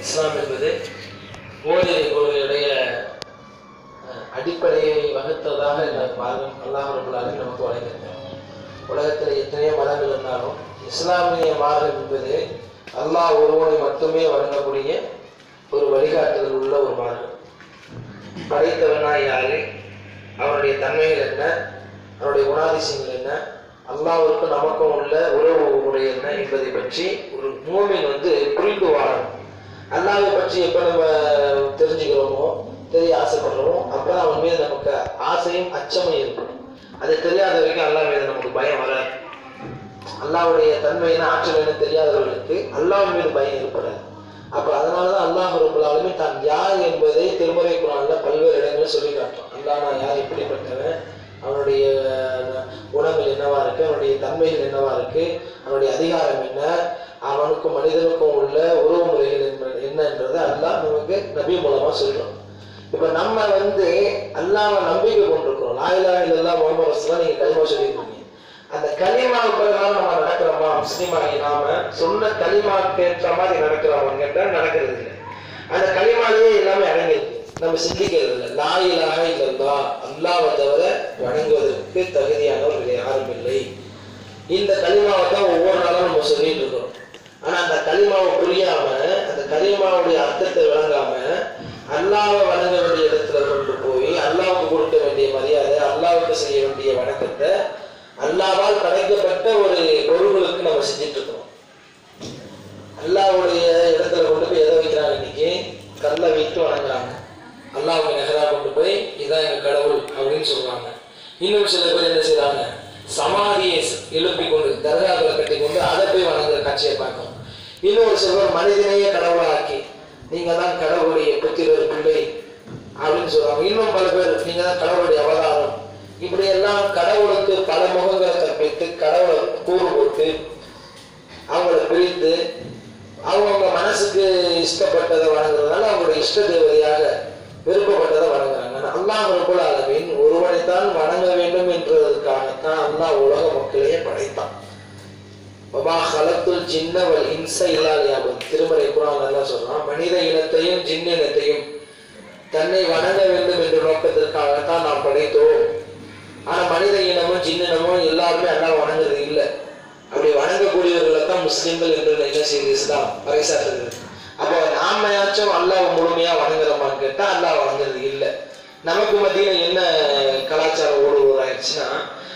இஸ்லாம் என்பது ஓரிரை கொள்கையுடைய அஹ், அடிப்படையை வகுத்ததாக இந்த மார்க்கம் அல்லாஹ் ரபுல் ஆலமீன் நமக்கு வழங்கியிருக்கிறார் உலகத்தில் எத்தனையோ மதங்கள் இருந்தாலும் இஸ்லாமிய மார்க்கம் என்பது அல்லாஹ் ஒருவனை மட்டுமே வழங்கக்கூடிய ஒரு வழிகாட்டுதல் உள்ள ஒரு மார்க்கம் படைத்தவனாய் யாரு அவனுடைய தன்மைகள் என்ன அவனுடைய குணாதிசயங்கள் என்ன அல்லாஹ்வுக்கும் நமக்கும் உள்ள உறவு முறை என்ன என்பதை பற்றி ஒரு மூமின் வந்து புரிந்து வாழணும் அல்லாஹ்வை பற்றி எப்போ நம்ம தெரிஞ்சுக்கிறோமோ தெரிய ஆசைப்படுறோமோ அப்போ அவன் மீது நமக்கு ஆசையும் அச்சமும் இருக்கும் அது தெரியாத வரைக்கும் அல்லாஹ் மீது நமக்கு பயம் வராது அல்லாஹ்வுடைய தன்மையான ஆற்றல் என்ன தெரியாதவர்களுக்கு அல்லாஹ் மீது பயம் ஏற்படாது அப்ப அதனாலதான் அல்லாஹ் ரபுல் ஆலமீன் தான் யார் என்பதை திருமறை குரான்ல பல்வேறு இடங்களில் சொல்லி காட்டுறான் அல்லாஹ் நான் யார் எப்படிப்பட்டவன் அவனுடைய குணங்கள் என்னவா இருக்கு அவனுடைய தன்மைகள் என்னவா இருக்கு அவனுடைய அதிகாரம் என்ன அவனுக்கும் மனிதனுக்கும் உள்ள உறவு முறைகள் என்ன- என்னன்றதை அல்லாஹ் நமக்கு நபி மூலமா சொல்றோம் இப்ப நம்ம வந்து அல்லாஹ்வை நம்பிக்கை கொண்டிருக்கிறோம் லாயிலா இல்லல்லா முகமது ரசூலா நீங்க கலிமா சொல்லியிருக்கீங்க அந்த கலிமாவுக்கு பிரகாரம் நம்ம நடக்கிறோமா முஸ்லீமாகி நாம சொன்ன கலிமாவுக்கு ஏற்ற மாதிரி நடக்கிறோமா கேட்டால் நடக்கிறது இல்லை அந்த கலிமாலேயே எல்லாமே அடங்கியிருக்கு நம்ம சிந்திக்கிறது இல்லை லாயிலாக இல்லல்லா அல்லாவை தவிர வணங்குவதற்கு தகுதியானவர்கள் யாரும் இல்லை இந்த களிமாவை தான் ஒவ்வொரு நாளும் நம்ம சொல்லிட்டு இருக்கோம் ஆனா அந்த களிமாவை புரியாம அந்த களிமாவுடைய அர்த்தத்தை விளங்காம அல்லாவை வணங்க வேண்டிய இடத்துல கொண்டு போய் அல்லாவுக்கு கொடுக்க வேண்டிய மரியாதை அல்லாவுக்கு செய்ய வேண்டிய வணக்கத்தை அல்லாவால் படைக்கப்பட்ட ஒரு பொருள்களுக்கு நம்ம செஞ்சுட்டு இருக்கோம் அல்லாவுடைய இடத்துல கொண்டு போய் எதை வைக்கிறாங்க இன்னைக்கு கல்லை வைத்து வணங்குறாங்க அல்லாவுக்கு நகரா கொண்டு போய் இதான் எங்க கடவுள் அப்படின்னு சொல்றாங்க இன்னும் சில பேர் என்ன செய்றாங்க சமாதியை எழுப்பி கொண்டு தர்காக்களை கட்டி கொண்டு அதை போய் வணங்குற காட்சியை பார்க்கணும் இன்னொரு சிலர் மனிதனையே கடவுளாக்கி நீங்க தான் கடவுளுடைய புத்திரர் பிள்ளை அப்படின்னு சொல்றாங்க இன்னும் பல பேர் நீங்க தான் கடவுளுடைய அவதாரம் இப்படி எல்லாம் கடவுளுக்கு பல முகங்களை கற்பித்து கடவுளை கூறு போட்டு அவங்கள பிரித்து அவங்கவுங்க மனசுக்கு இஷ்டப்பட்டதை வணங்குறதுனால அவங்களுடைய இஷ்ட தேவதையாக விருப்பப்பட்டதை வணங்குறாங்க ஆனா அல்லாஹ் ரபுல் ஆலமீன் ஒருவனைத்தான் வணங்க வேண்டும் என்றதற்காகத்தான் அல்லாஹ் உலக மக்களையே படைத்தான் வமா ஹலத்துல் ஜின்ன வல் இன்ச இல்லா லியாபுத் திருமறை குரான் நல்லா சொல்றான் மனித இனத்தையும் ஜின்ன இனத்தையும் தன்னை வணங்க வேண்டும் என்ற நோக்கத்திற்காகத்தான் நாம் படைத்தோம் ஆனா மனித இனமும் ஜின்னினமும் எல்லாருமே அல்லாஹ் வணங்குறது இல்லை அப்படி வணங்கக்கூடியவர்களை தான் முஸ்லிம்கள் என்று என்ன செய்யுது இஸ்லாம் பறைசாற்றுது அப்போ நாமையாச்சும் அல்லாஹ் முழுமையா வணங்குறோமான்னு கேட்டா அல்லாஹ் வணங்குறது இல்லை நமக்கு மத்தியில என்ன கலாச்சாரம் உருவாயிருச்சுன்னா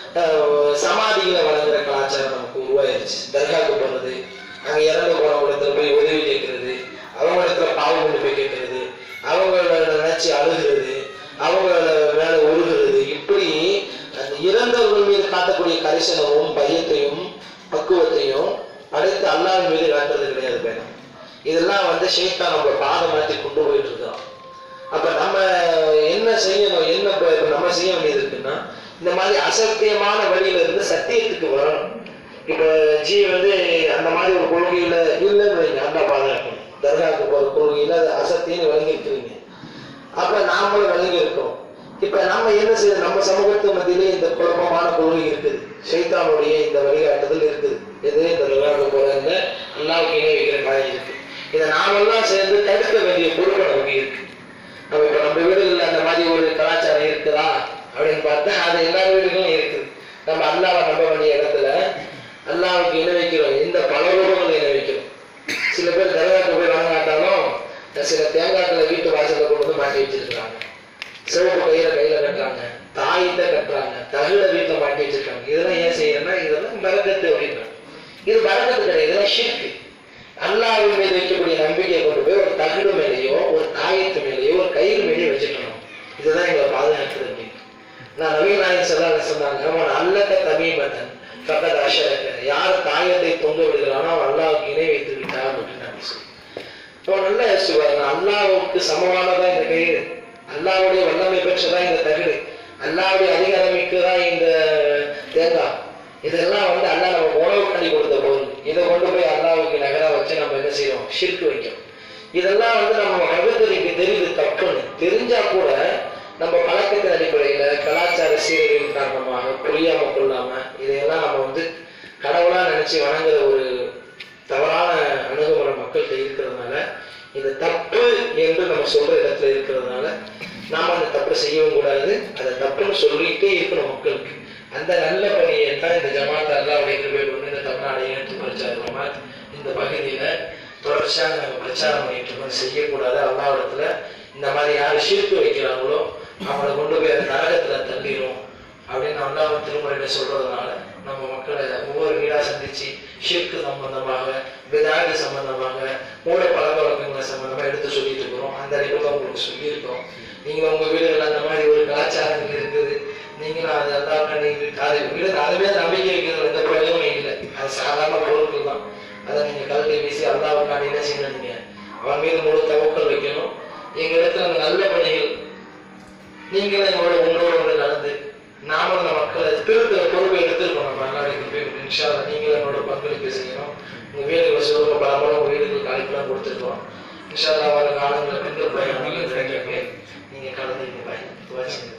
அஹ், சமாதிகளை வணங்குற கலாச்சாரம் நமக்கு உருவாயிருச்சு தர்காவுக்கு போறது அங்க இறந்து போன இடத்துல போய் உதவி கேட்கறது அவங்க இடத்துல பாவம் கொண்டு போய் கேட்கறது அவங்கள நினைச்சு அழுகிறது அவங்கள மேல உருகிறது இப்படி அந்த இறந்தவர்கள் மீது காட்டக்கூடிய கரிசனமும் பயத்தையும் பக்குவத்தையும் அடுத்து அல்லாஹ் மீது காட்டுறது கிடையாது பேரம் இதெல்லாம் வந்து ஷேத்தான் நம்ம பாதை மாற்றி கொண்டு போயிட்டு இருக்கிறோம் அப்ப நம்ம என்ன செய்யணும் என்ன இப்ப இப்ப நம்ம செய்ய வேண்டியது இருக்குன்னா இந்த மாதிரி அசத்தியமான வழியில இருந்து சத்தியத்துக்கு வரணும் இப்ப ஜி வந்து அந்த மாதிரி ஒரு கொள்கையில இல்லைன்னு வைங்க அந்த பாதுகாக்கணும் தர்காவுக்கு போற கொள்கையில அது அசத்தியன்னு விளங்கி இருக்கிறீங்க அப்ப நாமளும் விளங்கி இருக்கோம் இப்ப நம்ம என்ன செய்ய நம்ம சமூகத்து மத்தியிலே இந்த குழப்பமான கொள்கை இருக்குது சைத்தானுடைய இந்த வழிகாட்டுதல் இருக்குது எது இந்த விளையாட்டு போறாங்க அல்லாவுக்கு இணை வைக்கிற காரியம் இருக்கு இதை நாமெல்லாம் சேர்ந்து தடுக்க வேண்டிய பொறுப்பு நமக்கு இருக்கு நம்ம இப்ப நம்ம வீடுகளில் அந்த மாதிரி ஒரு கலாச்சாரம் இருக்குதா அப்படின்னு பார்த்தா அது எல்லா வீடுகளும் இருக்குது நம்ம அல்லாவை நம்ப வேண்டிய இடத்துல அல்லாவுக்கு இணை வைக்கிறோம் இந்த பல ரூபங்கள் இணை வைக்கிறோம் சில பேர் தர்காக்கு போய் வாங்காட்டாலும் சில தேங்காய்களை வீட்டு வாசல்ல கொண்டு வந்து மாட்டி வச்சிருக்காங்க சிவப்பு கயிறை கையில கட்டுறாங்க தாயத்தை கட்டுறாங்க தகுட வீட்டுல மாட்டி வச்சிருக்காங்க இதெல்லாம் ஏன் செய்யறேன்னா இதெல்லாம் பரக்கத்து அப்படின்றாங்க இது பரக்கத்து கிடையாது இதெல்லாம் ஷிர்க்கு அல்லாஹ்வின் மீது வைக்கக்கூடிய நம்பிக்கையை கொண்டு போய் ஒரு தகுடு மேலேயோ ஒரு தாயத்து மேலேயோ ஒரு கயிறு மேலேயோ வச்சுக்கணும் இதுதான் எங்களை பாதுகாக்கிறது அப்படின்னு நான் நவீன நாயன் சொல்லாத சொன்னாங்க அவன் அல்லக்க தமிமத்தன் பக்கத்து அஷரக்க யார் தாயத்தை தொங்க விடுகிறானோ அவன் அல்லாவுக்கு இணை வைத்து விட்டான் அப்படின்னு நான் சொல்லி இப்போ நல்லா யோசிச்சு பாருங்க அல்லாவுக்கு சமமானதா இந்த கயிறு அல்லாவுடைய வல்லமை பெற்றதா இந்த தகுடு அல்லாவுடைய அதிகாரமிக்கதா இந்த தேங்காய் இதெல்லாம் வந்து அல்லாஹ் நமக்கு உணவு கண்டி கொடுத்த பொருள் இதை கொண்டு போய் அல்லாவுக்கு நகரா வச்சு நம்ம என்ன செய்யறோம் ஷிர்க்கு வைக்கிறோம் இதெல்லாம் வந்து நம்ம வகுத்தறிக்கு தெரியுது தப்புன்னு தெரிஞ்சா கூட நம்ம பழக்கத்தின் அடிப்படையில கலாச்சார சீரழிவின் காரணமாக புரியாம கொள்ளாம இதையெல்லாம் நம்ம வந்து கடவுளா நினைச்சு வணங்குற ஒரு தவறான அணுகுமுறை மக்கள்கிட்ட இருக்கிறதுனால இதை என்று நம்ம சொல்ற இடத்துல இருக்கிறதுனால நாம அந்த தப்பை செய்யவும் கூடாது அதை தப்புன்னு சொல்லிட்டே இருக்கணும் மக்களுக்கு அந்த நல்ல பணியை தான் இந்த ஜமாத் அல்லாவுடைய கிருபை கொண்டு இந்த தமிழ்நாடு இணைத்து பிரச்சார ஜமாத் இந்த பகுதியில தொடர்ச்சியாக நாங்கள் பிரச்சாரம் பண்ணிட்டு இருக்கோம் செய்யக்கூடாது அல்லாவிடத்துல இந்த மாதிரி யார் ஷீர்க்கு வைக்கிறாங்களோ அவங்கள கொண்டு போய் அந்த நரகத்துல தள்ளிடும் அப்படின்னு அல்லாஹ் திருமுறையில சொல்றதுனால நம்ம மக்களை ஒவ்வொரு வீடா சந்திச்சு ஷிர்க்கு சம்பந்தமாக விதாதி சம்பந்தமாக மூட பழக்க வழக்கங்களை சம்பந்தமா எடுத்து சொல்லிட்டு இருக்கிறோம் அந்த அடிப்படையில் உங்களுக்கு சொல்லியிருக்கிறோம் நீங்க உங்க வீடுகள் அந்த மாதிரி ஒரு கலாச்சாரங்கள் இருக்குது நீங்களும் அது அல்லாம நீங்க அது வீடு அதுவே நம்பிக்கை வைக்கிறது எந்த பிரயோஜனமும் இல்லை அது சாதாரண பொருட்கள் தான் அதை நீங்க கல்வி வீசி அல்லாவுக்காண்டி என்ன செய்யணும் நீங்க அவன் மீது முழு தவக்கல் வைக்கணும் எங்க இடத்துல அந்த நல்ல பணிகள் நீங்களும் எங்களோட உங்களோட ஒன்று நடந்து நாமளும் அந்த மக்களை திருத்த பொறுப்பை எடுத்துருக்கோம் நம்ம அல்லாவுக்கு போய் இன்ஷா அல்லாஹ் நீங்களும் என்னோட பங்களிப்பு செய்யணும் உங்க வீடுகளை சொல்லுங்க பலமுறை உங்க வீடுகளுக்கு அழைப்புலாம் கொடுத்துருக்கோம் இன்ஷா அல்லாஹ் வர காலங்களில் பெண்கள் பயணங்கள் கிடைக்க நீங்க கலந்து பயன்